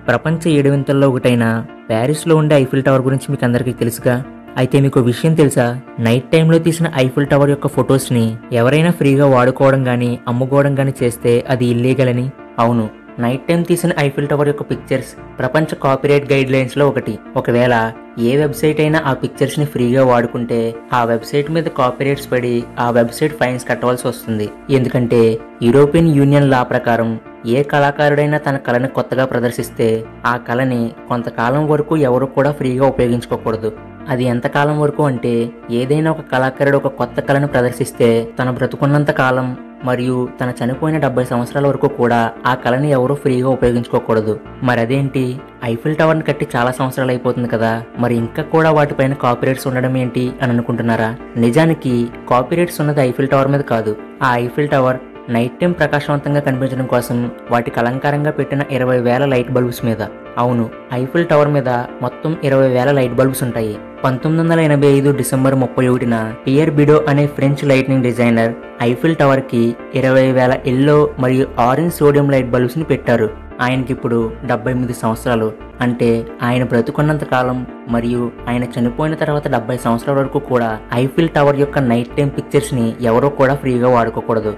ప్రపంచ ఏడువింతల్లో ఒకటైన ప్యారిస్లో ఉండే ఐఫిల్ టవర్ గురించి మీకు అందరికీ తెలుసుగా అయితే మీకు ఒక విషయం తెలుసా నైట్ టైంలో తీసిన ఐఫిల్ టవర్ యొక్క ఫొటోస్ని ఎవరైనా ఫ్రీగా వాడుకోవడం కానీ అమ్ముకోవడం కానీ చేస్తే అది ఇల్లీగల్ అని అవును నైట్ టైం తీసిన ఐఫిల్ టవర్ యొక్క పిక్చర్స్ ప్రపంచ కాపీరైట్ గైడ్ లైన్స్ లో ఒకటి ఒకవేళ ఏ వెబ్సైట్ అయినా ఆ పిక్చర్స్ ని ఫ్రీగా వాడుకుంటే ఆ వెబ్సైట్ మీద కాపీరైట్స్ పడి ఆ వెబ్సైట్ ఫైన్స్ కట్టవలసి వస్తుంది ఎందుకంటే యూరోపియన్ యూనియన్ లా ప్రకారం ఏ కళాకారుడైనా తన కళని కొత్తగా ప్రదర్శిస్తే ఆ కళని కొంతకాలం వరకు ఎవరు కూడా ఫ్రీగా ఉపయోగించుకోకూడదు అది ఎంతకాలం వరకు అంటే ఏదైనా ఒక కళాకారుడు ఒక కొత్త కళను ప్రదర్శిస్తే తన బ్రతుకున్నంత కాలం మరియు తన చనిపోయిన డెబ్బై సంవత్సరాల వరకు కూడా ఆ కళని ఎవరూ ఫ్రీగా ఉపయోగించుకోకూడదు మరి అదేంటి ఐఫిల్ టవర్ని కట్టి చాలా సంవత్సరాలు అయిపోతుంది కదా మరి ఇంకా కూడా వాటిపైన కాపీరైట్స్ ఉండడం ఏంటి అని అనుకుంటున్నారా నిజానికి కాపీరైట్స్ ఉన్నది ఐఫిల్ టవర్ మీద కాదు ఆ ఐఫిల్ టవర్ నైట్ టైం ప్రకాశవంతంగా కనిపించడం కోసం వాటికి అలంకారంగా పెట్టిన ఇరవై వేల లైట్ బల్బ్స్ మీద అవును ఐఫిల్ టవర్ మీద మొత్తం ఇరవై వేల లైట్ బల్బ్స్ ఉంటాయి పంతొమ్మిది వందల ఎనభై ఐదు డిసెంబర్ ముప్పై ఒకటిన పియర్ బిడో అనే French lightning designer Eiffel tower కి ఇరవై వేల ఎల్లో మరియు ఆరెంజ్ సోడియం లైట్ బల్బ్స్ ని పెట్టారు ఆయనకి ఇప్పుడు డెబ్బై ఎనిమిది సంవత్సరాలు అంటే ఆయన బ్రతుకున్నంత కాలం మరియు ఆయన చనిపోయిన తర్వాత డెబ్బై సంవత్సరాల వరకు కూడా ఐఫిల్ టవర్ యొక్క నైట్ టైం పిక్చర్స్ ని ఎవరూ కూడా ఫ్రీగా వాడుకోకూడదు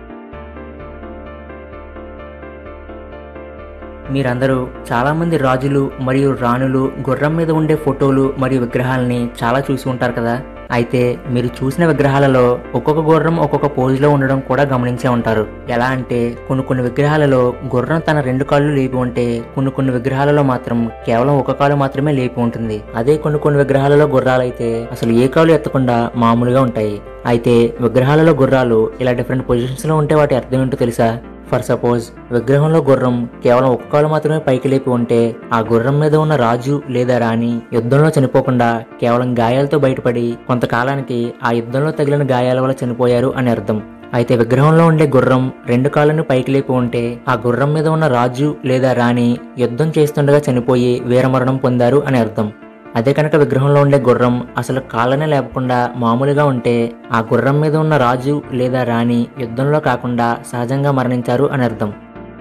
మీరందరూ చాలామంది రాజులు మరియు రాణులు గుర్రం మీద ఉండే ఫోటోలు మరియు విగ్రహాలని చాలా చూసి ఉంటారు కదా అయితే మీరు చూసిన విగ్రహాలలో ఒక్కొక్క గుర్రం ఒక్కొక్క పోజ్లో ఉండడం కూడా గమనించే ఉంటారు ఎలా అంటే కొన్ని కొన్ని విగ్రహాలలో గుర్రం తన రెండు కాళ్ళు లేపి ఉంటే కొన్ని కొన్ని విగ్రహాలలో మాత్రం కేవలం ఒక కాలు మాత్రమే లేపి ఉంటుంది అదే కొన్ని కొన్ని విగ్రహాలలో గుర్రాలైతే అసలు ఏ కాలు ఎత్తకుండా మామూలుగా ఉంటాయి అయితే విగ్రహాలలో గుర్రాలు ఇలా డిఫరెంట్ పొజిషన్స్లో ఉంటే వాటి అర్థం ఏంటో తెలుసా ఫర్ సపోజ్ విగ్రహంలో గుర్రం కేవలం ఒక్క కాలు మాత్రమే పైకి లేపి ఉంటే ఆ గుర్రం మీద ఉన్న రాజు లేదా రాణి యుద్ధంలో చనిపోకుండా కేవలం గాయాలతో బయటపడి కొంతకాలానికి ఆ యుద్ధంలో తగిలిన గాయాల వల్ల చనిపోయారు అని అర్థం అయితే విగ్రహంలో ఉండే గుర్రం రెండు కాళ్ళను పైకి లేపి ఉంటే ఆ గుర్రం మీద ఉన్న రాజు లేదా రాణి యుద్ధం చేస్తుండగా చనిపోయి వీరమరణం పొందారు అని అర్థం అదే కనుక విగ్రహంలో ఉండే గుర్రం అసలు కాళ్ళనే లేపకుండా మామూలుగా ఉంటే ఆ గుర్రం మీద ఉన్న రాజు లేదా రాణి యుద్ధంలో కాకుండా సహజంగా మరణించారు అని అర్థం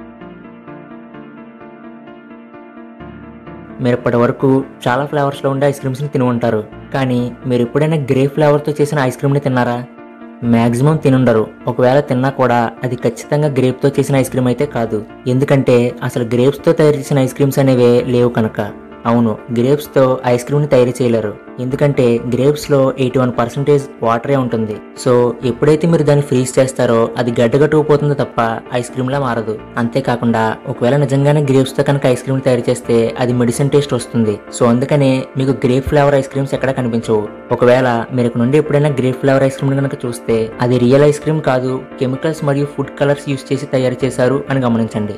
మీరు ఇప్పటి వరకు చాలా ఫ్లేవర్స్లో ఉండే ఐస్ క్రీమ్స్ని తిని ఉంటారు కానీ మీరు ఎప్పుడైనా గ్రే ఫ్లేవర్తో చేసిన ఐస్ క్రీమ్ని తిన్నారా మ్యాక్సిమం తినుండరు ఒకవేళ తిన్నా కూడా అది ఖచ్చితంగా గ్రేప్తో చేసిన ఐస్ క్రీమ్ అయితే కాదు ఎందుకంటే అసలు గ్రేప్స్తో తయారు చేసిన ఐస్ క్రీమ్స్ అనేవే లేవు కనుక అవును గ్రేప్స్తో ఐస్ క్రీమ్ని తయారు చేయలేరు ఎందుకంటే గ్రేప్స్లో ఎయిటీ వన్ పర్సెంటేజ్ వాటరే ఉంటుంది సో ఎప్పుడైతే మీరు దాన్ని ఫ్రీజ్ చేస్తారో అది గడ్డగట్టుకుపోతుందో తప్ప ఐస్ క్రీమ్లా మారదు అంతేకాకుండా ఒకవేళ నిజంగానే గ్రేప్స్తో కనుక ఐస్ క్రీమ్ తయారు చేస్తే అది మెడిసిన్ టేస్ట్ వస్తుంది సో అందుకనే మీకు గ్రేప్ ఫ్లేవర్ ఐస్ క్రీమ్స్ ఎక్కడ కనిపించవు ఒకవేళ మీరు ఇక్కడ నుండి ఎప్పుడైనా గ్రేప్ ఫ్లేవర్ ఐస్ క్రీమ్ కనుక చూస్తే అది రియల్ ఐస్ క్రీమ్ కాదు కెమికల్స్ మరియు ఫుడ్ కలర్స్ యూస్ చేసి తయారు చేశారు అని గమనించండి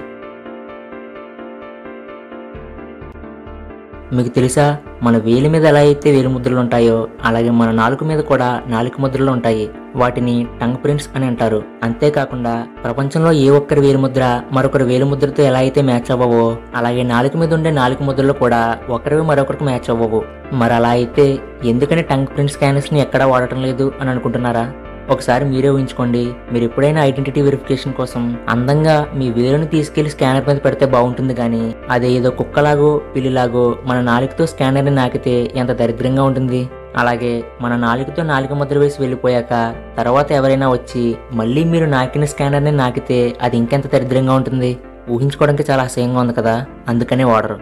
మీకు తెలుసా మన వేలి మీద ఎలా అయితే వేలి ముద్రలు ఉంటాయో అలాగే మన నాలుక మీద కూడా నాలుక ముద్రలు ఉంటాయి వాటిని టంగ్ ప్రింట్స్ అని అంటారు అంతేకాకుండా ప్రపంచంలో ఏ ఒక్కరి వేలి ముద్ర మరొకరి వేలి ముద్రతో ఎలా అయితే మ్యాచ్ అవ్వవో అలాగే నాలుక మీద ఉండే నాలుక ముద్రలు కూడా ఒకరివి మరొకరికి మ్యాచ్ అవ్వవు మరి అలా అయితే ఎందుకని టంగ్ ప్రింట్ స్కానర్స్ ని ఎక్కడా వాడటం లేదు అని అనుకుంటున్నారా ఒకసారి మీరే ఊహించుకోండి మీరు ఎప్పుడైనా ఐడెంటిటీ వెరిఫికేషన్ కోసం అందంగా మీ వేలుని తీసుకెళ్లి స్కానర్ మీద పెడితే బాగుంటుంది కానీ అదే ఏదో కుక్కలాగో పిల్లిలాగో మన నాలుకతో స్కానర్ని నాకితే ఎంత దరిద్రంగా ఉంటుంది అలాగే మన నాలుకతో నాలుక ముద్ర వేసి వెళ్ళిపోయాక తర్వాత ఎవరైనా వచ్చి మళ్ళీ మీరు నాకిన స్కానర్ని నాకితే అది ఇంకెంత దరిద్రంగా ఉంటుంది ఊహించుకోవడానికి చాలా అసహ్యంగా ఉంది కదా అందుకనే వాడరు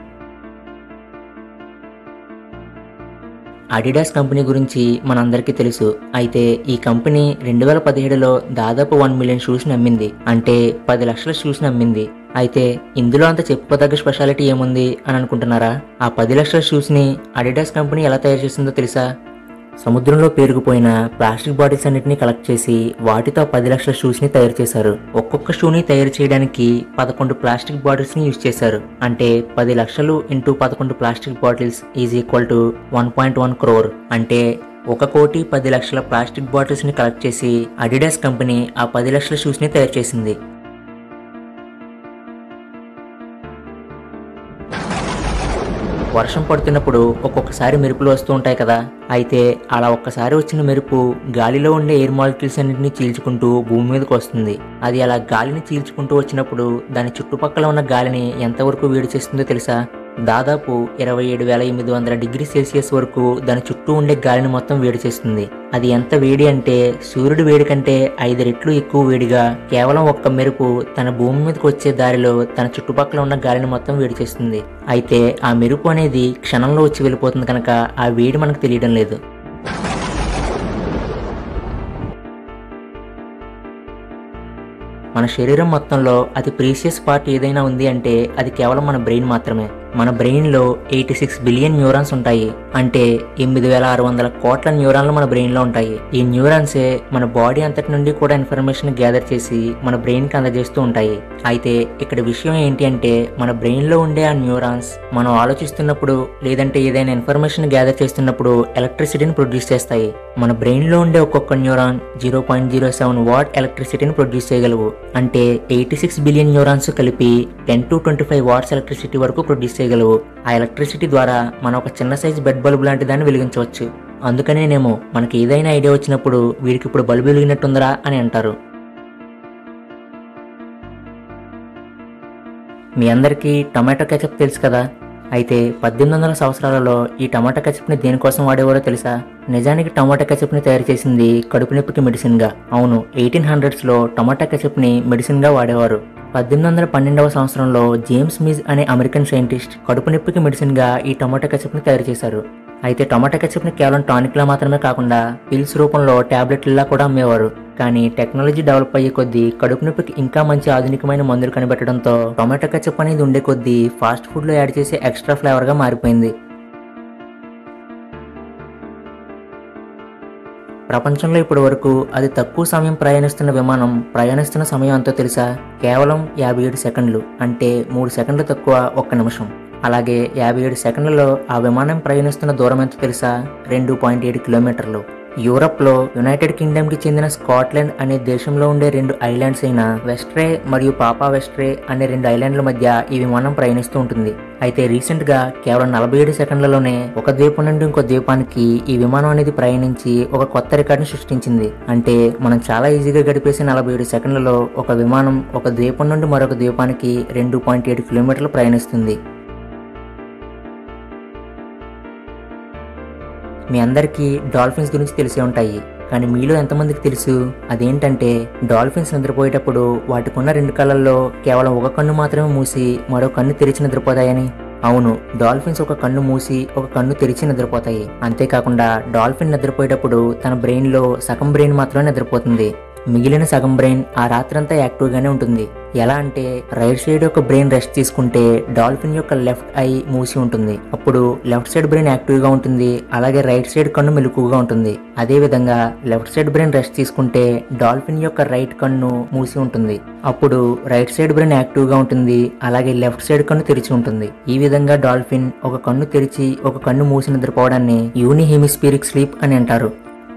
అడిడాస్ కంపెనీ గురించి మనందరికీ తెలుసు అయితే ఈ కంపెనీ రెండు వేల పదిహేడులో దాదాపు వన్ మిలియన్ షూస్ని అమ్మింది అంటే పది లక్షల షూస్ని అమ్మింది అయితే ఇందులో అంత చెప్పుకోదగ్గ స్పెషాలిటీ ఏముంది అని అనుకుంటున్నారా ఆ పది లక్షల షూస్ని అడిడాస్ కంపెనీ ఎలా తయారు చేసిందో తెలుసా సముద్రంలో పేరుకుపోయిన ప్లాస్టిక్ బాటిల్స్ అన్నిటిని కలెక్ట్ చేసి వాటితో పది లక్షల షూస్ ని తయారు చేశారు ఒక్కొక్క షూని తయారు చేయడానికి పదకొండు ప్లాస్టిక్ బాటిల్స్ ని యూజ్ చేశారు అంటే పది లక్షలు ఇంటూ పదకొండు plastic bottles is equal to one point one crore అంటే ఒక కోటి పది లక్షల ప్లాస్టిక్ బాటిల్స్ ని కలెక్ట్ చేసి అడిడాస్ కంపెనీ ఆ పది లక్షల షూస్ ని తయారు చేసింది వర్షం పడుతున్నప్పుడు ఒక్కొక్కసారి మెరుపులు వస్తూ ఉంటాయి కదా అయితే అలా ఒక్కసారి వచ్చిన మెరుపు గాలిలో ఉండే ఎయిర్ మాలిక్యూల్స్ అన్నింటినీ చీల్చుకుంటూ భూమి మీదకి వస్తుంది అది అలా గాలిని చీల్చుకుంటూ వచ్చినప్పుడు దాని చుట్టుపక్కల ఉన్న గాలిని ఎంతవరకు వేడి చేస్తుందో తెలుసా దాదాపు ఇరవై ఏడు వేల ఎనిమిది వందల డిగ్రీ సెల్సియస్ వరకు దాని చుట్టూ ఉండే గాలిని మొత్తం వేడి చేస్తుంది అది ఎంత వేడి అంటే సూర్యుడి వేడి కంటే ఐదు రెట్లు ఎక్కువ వేడిగా కేవలం ఒక్క మెరుపు తన భూమి మీదకి వచ్చే దారిలో తన చుట్టుపక్కల ఉన్న గాలిని మొత్తం వేడి చేస్తుంది అయితే ఆ మెరుపు అనేది క్షణంలో వచ్చి వెళ్ళిపోతుంది కనుక ఆ వేడి మనకు తెలియడం లేదు మన శరీరం మొత్తంలో అతి ప్రీసియస్ పార్ట్ ఏదైనా ఉంది అంటే అది కేవలం మన బ్రెయిన్ మాత్రమే మన బ్రెయిన్లో ఎయిటీ సిక్స్ బిలియన్ న్యూరాన్స్ ఉంటాయి అంటే ఎనిమిది వేల ఆరు వందల కోట్ల న్యూరాన్లు మన బ్రెయిన్లో ఉంటాయి ఈ న్యూరాన్సే మన బాడీ అంతటి నుండి కూడా ఇన్ఫర్మేషన్ గ్యాదర్ చేసి మన బ్రెయిన్కి అందజేస్తూ ఉంటాయి అయితే ఇక్కడ విషయం ఏంటి అంటే మన బ్రెయిన్లో ఉండే ఆ న్యూరాన్స్ మనం ఆలోచిస్తున్నప్పుడు లేదంటే ఏదైనా ఇన్ఫర్మేషన్ గ్యాదర్ చేస్తున్నప్పుడు ఎలక్ట్రిసిటీని ప్రొడ్యూస్ చేస్తాయి మన బ్రెయిన్లో ఉండే ఒక్కొక్క neuron zero point zero seven watt ఎలక్ట్రిసిటీని ప్రొడ్యూస్ చేయగలవు అంటే ఎయిటీ సిక్స్ బిలియన్ న్యూరాన్స్ కలిపి ten to twenty five watts electricity వరకు ప్రొడ్యూస్ చేయగలవు ఆ ఎలక్ట్రిసిటీ ద్వారా మనం ఒక చిన్న సైజ్ బెడ్ బల్బ్ లాంటి దాన్ని వెలిగించవచ్చు అందుకనేనేమో మనకి ఏదైనా ఐడియా వచ్చినప్పుడు వీడికి ఇప్పుడు బల్బు వెలిగినట్టుందరా అని అంటారు మీ అందరికీ టమాటో కెచప్ తెలుసు కదా అయితే పద్దెనిమిది వందల సంవత్సరాలలో ఈ టమాటా కెచప్ని దేనికోసం వాడేవారో తెలుసా నిజానికి టమాటా కెచప్ని తయారు చేసింది కడుపు నొప్పికి మెడిసిన్గా అవును ఎయిటీన్ హండ్రెడ్స్లో టమాటా కెచప్ని మెడిసిన్గా వాడేవారు పద్దెనిమిది వందల పన్నెండవ సంవత్సరంలో జేమ్స్ మిజ్ అనే అమెరికన్ సైంటిస్ట్ కడుపు నొప్పికి మెడిసిన్గా ఈ టమాటా కెచప్ని తయారు చేశారు అయితే టమాటా కెచప్ని కేవలం టానిక్లా మాత్రమే కాకుండా పిల్స్ రూపంలో టాబ్లెట్లా కూడా అమ్మేవారు కానీ టెక్నాలజీ డెవలప్ అయ్యే కొద్దీ కడుపు నొప్పికి ఇంకా మంచి ఆధునికమైన మందులు కనిపెట్టడంతో టొమాటో కెచప్ అనేది ఉండే కొద్దీ ఫాస్ట్ ఫుడ్లో యాడ్ చేసే ఎక్స్ట్రా ఫ్లేవర్గా మారిపోయింది ప్రపంచంలో ఇప్పటి వరకు అది తక్కువ సమయం ప్రయాణిస్తున్న విమానం ప్రయాణిస్తున్న సమయం ఎంతో తెలుసా కేవలం యాభై ఏడు సెకండ్లు అంటే మూడు సెకండ్లు తక్కువ ఒక్క నిమిషం అలాగే యాభై ఏడు సెకండ్లలో ఆ విమానం ప్రయాణిస్తున్న దూరం ఎంతో తెలుసా రెండు పాయింట్ ఏడు కిలోమీటర్లు యూరప్లో యునైటెడ్ కింగ్డమ్కి చెందిన స్కాట్లాండ్ అనే దేశంలో ఉండే రెండు ఐలాండ్స్ అయిన వెస్ట్రే మరియు పాపా వెస్ట్రే అనే రెండు ఐలాండ్ల మధ్య ఈ విమానం ప్రయాణిస్తూ ఉంటుంది అయితే రీసెంట్గా కేవలం నలభై ఏడు సెకండ్లలోనే ఒక ద్వీపం నుండి ఇంకో ద్వీపానికి ఈ విమానం అనేది ప్రయాణించి ఒక కొత్త రికార్డుని సృష్టించింది అంటే మనం చాలా ఈజీగా గడిపేసే నలభై ఏడు సెకండ్లలో ఒక విమానం ఒక ద్వీపం నుండి మరొక ద్వీపానికి రెండు పాయింట్ ఏడు కిలోమీటర్లు ప్రయాణిస్తుంది మీ అందరికీ డాల్ఫిన్స్ గురించి తెలిసే ఉంటాయి కానీ మీలో ఎంతమందికి తెలుసు అదేంటంటే డాల్ఫిన్స్ నిద్రపోయేటప్పుడు వాటికున్న రెండు కళ్ళల్లో కేవలం ఒక కన్ను మాత్రమే మూసి మరో కన్ను తెరిచి నిద్రపోతాయని అవును డాల్ఫిన్స్ ఒక కన్ను మూసి ఒక కన్ను తెరిచి నిద్రపోతాయి అంతేకాకుండా డాల్ఫిన్ నిద్రపోయేటప్పుడు తన బ్రెయిన్లో సగం బ్రెయిన్ మాత్రమే నిద్రపోతుంది మిగిలిన సగం బ్రెయిన్ ఆ రాత్రంతా యాక్టివ్గానే ఉంటుంది ఎలా అంటే రైట్ సైడ్ యొక్క బ్రెయిన్ రెస్ట్ తీసుకుంటే డాల్ఫిన్ యొక్క లెఫ్ట్ ఐ మూసి ఉంటుంది అప్పుడు లెఫ్ట్ సైడ్ బ్రెయిన్ యాక్టివ్గా ఉంటుంది అలాగే రైట్ సైడ్ కన్ను మెలకుగా ఉంటుంది అదే విధంగా లెఫ్ట్ సైడ్ బ్రెయిన్ రెస్ట్ తీసుకుంటే డాల్ఫిన్ యొక్క రైట్ కన్ను మూసి ఉంటుంది అప్పుడు రైట్ సైడ్ బ్రెయిన్ యాక్టివ్గా ఉంటుంది అలాగే లెఫ్ట్ సైడ్ కన్ను తెరిచి ఉంటుంది ఈ విధంగా డాల్ఫిన్ ఒక కన్ను తెరిచి ఒక కన్ను మూసి నిద్రపోవడాన్ని యూని హెమిస్పిరిక్ స్లీప్ అని అంటారు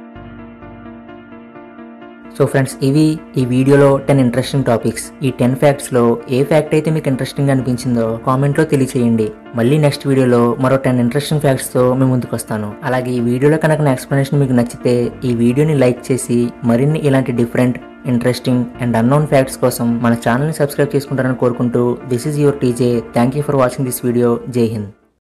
సో ఫ్రెండ్స్ ఇవి ఈ వీడియోలో టెన్ ఇంట్రెస్టింగ్ టాపిక్స్ ఈ టెన్ ఫ్యాక్ట్స్లో ఏ ఫ్యాక్ట్ అయితే మీకు ఇంట్రెస్టింగ్ అనిపించిందో కామెంట్లో తెలియచేయండి మళ్ళీ నెక్స్ట్ వీడియోలో మరో టెన్ ఇంట్రెస్టింగ్ ఫ్యాక్ట్స్తో మీ ముందుకు వస్తాను అలాగే ఈ వీడియోలో కనుక నా ఎక్స్ప్లెనేషన్ మీకు నచ్చితే ఈ వీడియోని లైక్ చేసి మరిన్ని ఇలాంటి different interesting and unknown facts కోసం మన ఛానల్ని సబ్స్క్రైబ్ చేసుకుంటారని కోరుకుంటూ this is your TJ thank you for watching this video Jai Hind